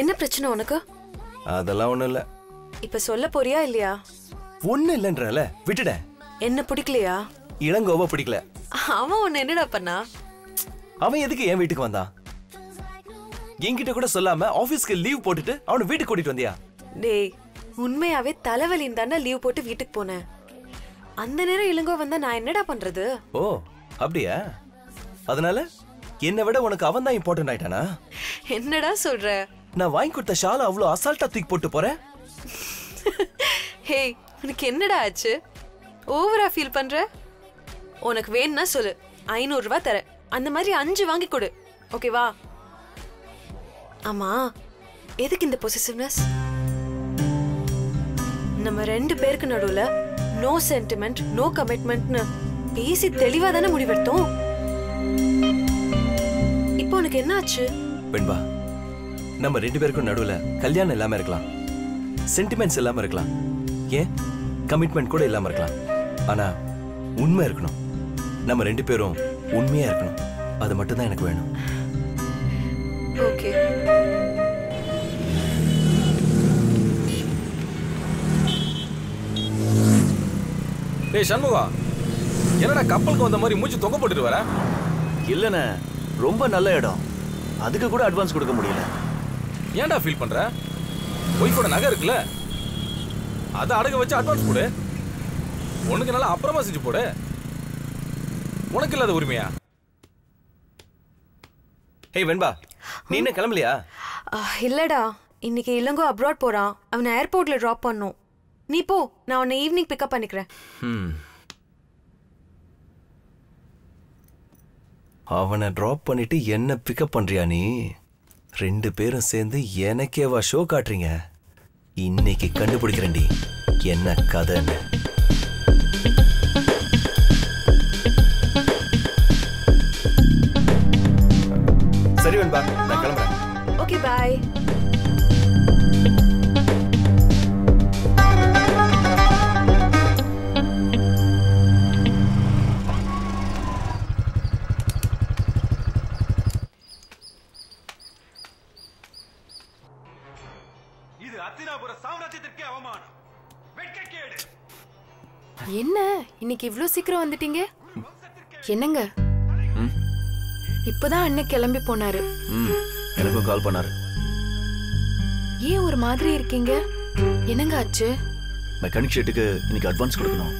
என்ன பிரச்சனை உனக்கு அதெல்லாம் ஒண்ணும் இல்ல இப்ப சொல்ல போறியா இல்லையா ஒண்ணு இல்லைன்றல விட்டுட என்ன பிடிக்கலையா இளங்கோவ பிடிக்கல அவன் உன்னை என்னடா பண்ணா அவன் எதுக்கு என் வீட்டுக்கு வந்தான் என்கிட்ட கூட சொல்லாம ஆபீஸ்க்கு லீவ் போட்டுட்டு அவனை வீட்டுக்கு கூட்டிட்டு வந்தியா டேய் உண்மையாவே தலைவலின்னு தானே லீவ் போட்டு வீட்டுக்கு போனேன் அந்த நேரம் இளங்கோ வந்தா நான் என்னடா பண்றது ஓ அப்படியா அதனால என்னை விட உனக்கு அவன் தான் இம்பார்ட்டன்ட் ஆயிட்டானா என்னடா சொல்ற நான் வாங்கி கொடுத்த ஷாலை அவ்வளோ அசால்ட்டா தூக்கி போட்டு போறேன் ஹேய் உனக்கு என்னடா ஆச்சு ஓவரா ஃபீல் பண்ற உனக்கு வேணும்னா சொல்லு ஐநூறு ரூபாய் தரேன் அந்த மாதிரி அஞ்சு வாங்கி கொடு ஓகேவா ஆமா எதுக்கு இந்த பொசிசிவ்னஸ் நம்ம ரெண்டு பேருக்கு நடுவுல நோ சென்டிமெண்ட் நோ கமிட்மெண்ட்னு பேசி தெளிவா தானே முடிவெடுத்தோம் இப்போ உனக்கு என்ன ஆச்சு வெண்பா நம்ம ரெண்டு பேருக்கும் நடுவுல கல்யாணம் இல்லாம இருக்கலாம் சென்டிமெண்ட்ஸ் இல்லாம இருக்கலாம் ஏன் கமிட்மெண்ட் கூட இல்லாம இருக்கலாம் ஆனா உண்மை இருக்கணும் நம்ம ரெண்டு பேரும் உண்மையா இருக்கணும் அது மட்டும் தான் எனக்கு வேணும் ஓகே டேய் சண்முகா என்னடா கப்பலுக்கு வந்த மாதிரி மூச்சு தொங்க போட்டுட்டு வர இல்லைண்ணே ரொம்ப நல்ல இடம் அதுக்கு கூட அட்வான்ஸ் கொடுக்க முடியல ஏன்டா ஃபீல் பண்ற ஒய்ஃபோட நகை இருக்குல்ல அதை அடகு வச்சு அட்வான்ஸ் போடு உனக்கு நல்லா அப்புறமா செஞ்சு போடு உனக்கு இல்லாத உரிமையா ஹேய் வெண்பா நீ என்ன கிளம்பலையா ஆஹ், இல்லடா இன்னைக்கு இளங்கோ அப்ராட் போறான் அவனை ஏர்போர்ட்ல டிராப் பண்ணும் நீ போ நான் உன்னை ஈவினிங் பிக்கப் பண்ணிக்கிறேன் ம் அவனை ட்ராப் பண்ணிட்டு என்ன பிக்கப் பண்றியா நீ ரெண்டு பேரும் சேர்ந்து எனக்கேவா ஷோ காட்டுறீங்க இன்னைக்கு கண்டுபிடிக்கிறேன்டி என்ன கதைன்னு சரி வெண்பா நான் கிளம்புறேன் ஓகே பாய் இது அத்தினாபுர சாம்ராஜ்யத்திற்கே அவமானம் வெட்கக்கேடு என்ன இன்னைக்கு இவ்ளோ சீக்கிரம் வந்துட்டீங்க என்னங்க இப்பதான் அண்ணன் கிளம்பி போனாரு ம் எனக்கும் கால் பண்ணாரு ஏன் ஒரு மாதிரி இருக்கீங்க என்னங்க ஆச்சு மெக்கானிக் ஷெட்டுக்கு இன்னைக்கு அட்வான்ஸ் கொடுக்கணும்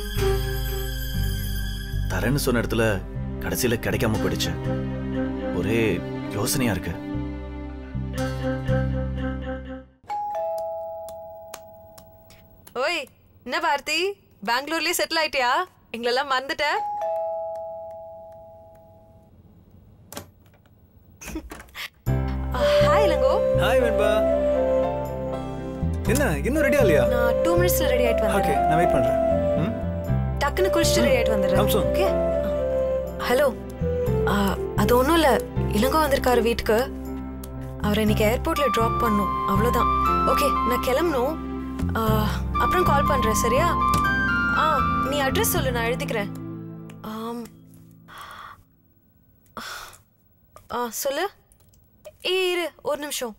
தரேன்னு சொன்ன இடத்துல கடைசியில கிடைக்காம போயிடுச்சு ஒரே யோசனையா இருக்கு ஓய் என்ன பாரதி பெங்களூர்லயே செட்டில் ஆயிட்டியா எங்களெல்லாம் மறந்துட்ட ஹாய் இளங்கோ ஹாய் வெண்பா என்ன இன்னும் ரெடியா இல்லையா நான் டூ மினிட்ஸ்ல ரெடி ஆயிட்டு ஓகே வந்துடுறேன் நான் வெயிட் பண்றேன் ம் டக்குன்னு குளிச்சுட்டு ரெடி ஆயிட்டு Come வந்துடுறேன் soon. ஓகே ஹலோ அது ஒன்றும் இல்லை இளங்கோ வந்திருக்காரு வீட்டுக்கு அவரை இன்னைக்கு ஏர்போர்ட்ல ட்ராப் பண்ணும் அவ்வளோதான் ஓகே நான் கிளம்பணும் ஆ, அப்புறம் கால் பண்றேன் சரியா ஆ நீ அட்ரஸ் சொல்லு நான் எழுதிக்கிறேன் ஆம். ஆ சொல்லு ஏ இரு ஒரு நிமிஷம்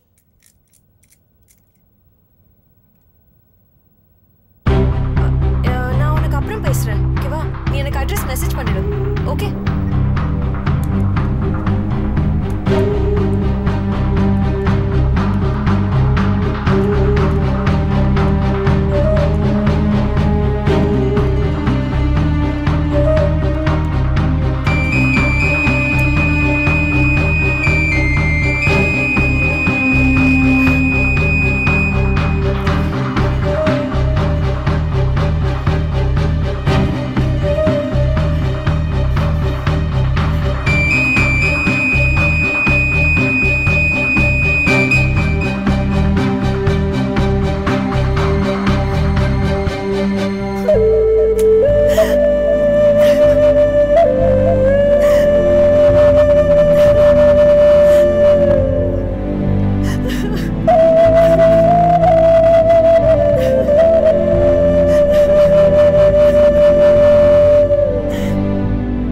ஆ, நான் உனக்கு அப்புறம் பேசுறேன் ஓகேவா நீ எனக்கு அட்ரஸ் மெசேஜ் பண்ணிடு ஓகே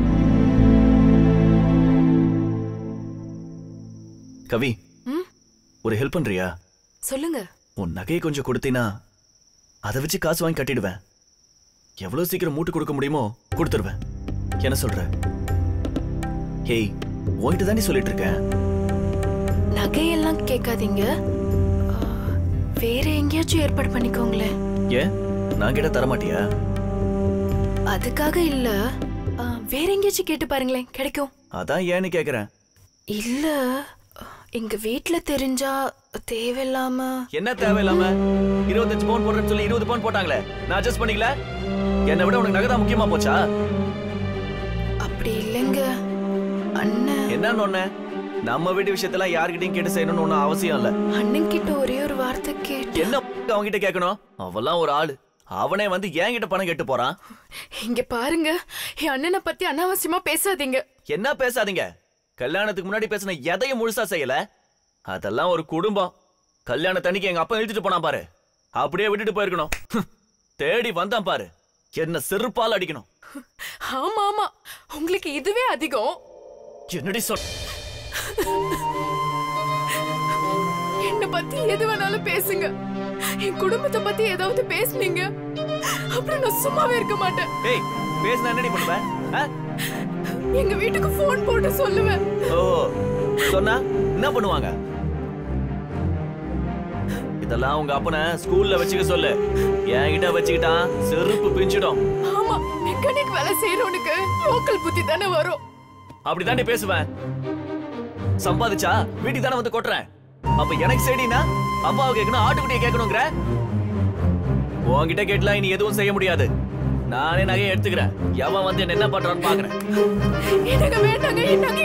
கவி ஒரு ஹெல்ப் பண்றியா சொல்லுங்க உன் நகையை கொஞ்சம் கொடுத்தீனா அதை வச்சு காசு வாங்கி கட்டிடுவேன் எவ்வளவு சீக்கிரம் மூட்டு கொடுக்க முடியுமோ கொடுத்துருவேன் என்ன சொல்ற ஹேய் உன்கிட்ட தானே சொல்லிட்டு இருக்கேன் நகையெல்லாம் கேட்காதீங்க ஆ, வேற எங்கேயாச்சும் ஏற்பாடு பண்ணிக்கோங்களேன் ஏன் நான் கிட்ட தரமாட்டியா அதுக்காக இல்ல ஆ, வேற எங்கேயாச்சும் கேட்டு பாருங்களேன் கிடைக்கும் அதான் ஏன்னு கேக்குறேன் இல்ல எங்க வீட்ல தெரிஞ்சா தேவையில்லாம என்ன தேவையில்லாம இருபத்தஞ்சு பவுன் போடுறேன்னு சொல்லி இருபது பவுன் போட்டாங்களே நான் அட்ஜஸ்ட் பண்ணிக்கல என்னை விட உனக்கு நகை தான் முக்கியமா போச்சா அப்படி இல்லைங்க அண்ணன் என்னன்னு ஒண்ணு நம்ம வீட்டு விஷயத்தெல்லாம் யார்கிட்டயும் கேட்டு செய்யணும்னு ஒண்ணும் அவசியம் இல்ல அண்ணன் கிட்ட ஒரே ஒரு வார்த்தை கேட்டு என்ன அவன்கிட்ட கேட்கணும் அவெல்லாம் ஒரு ஆளு அவனே வந்து என்கிட்ட பணம் கேட்டு போறான் இங்க பாருங்க என் அண்ணனை பத்தி அனாவசியமா பேசாதீங்க என்ன பேசாதீங்க கல்யாணத்துக்கு முன்னாடி பேசின எதையும் முழுசா செய்யல அதெல்லாம் ஒரு குடும்பம் கல்யாணத்தன்னைக்கு எங்க அப்பா இழுத்துட்டு போனான் பாரு அப்படியே விட்டுட்டு போயிருக்கணும் ஹம். தேடி வந்தான் பாரு என்ன செருப்பால் அடிக்கணும் ஆமா ஆமா உங்களுக்கு இதுவே அதிகம் என்னடி சொல் என்ன பத்தி எது வேணாலும் பேசுங்க என் குடும்பத்தை பத்தி ஏதாவது பேசுனீங்க அப்புறம் நான் சும்மாவே இருக்க மாட்டேன் ஏய் பேசினா என்னடி பண்ணுவேன் ஆ? எங்க வீட்டுக்கு ஃபோன் போட்டு சொல்லுவேன் ஓ சொன்னா என்ன பண்ணுவாங்க இதெல்லாம் உங்க அப்பனை ஸ்கூல்ல வச்சுக்க சொல்லு என்கிட்ட வச்சுக்கிட்டான் செருப்பு பிஞ்சிடும் ஆமா மெக்கானிக் வேலை செய்யறவனுக்கு லோக்கல் புத்தி தானே வரும் அப்படிதாண்டி பேசுவேன் சம்பாதிச்சா வீட்டுக்கு தானே வந்து கொட்டுறேன் அப்ப எனக்கு சரினா அப்பாவை கேட்கணும் ஆட்டுக்குட்டியை கேட்கணுங்கிற உன்கிட்ட கேட்டலாம் இனி எதுவும் செய்ய முடியாது நானே நகையை எடுத்துக்கிறேன் எவன் வந்து என்ன என்ன பண்றான்னு பாக்குறேன் எனக்கு வேண்டாங்க என் நகை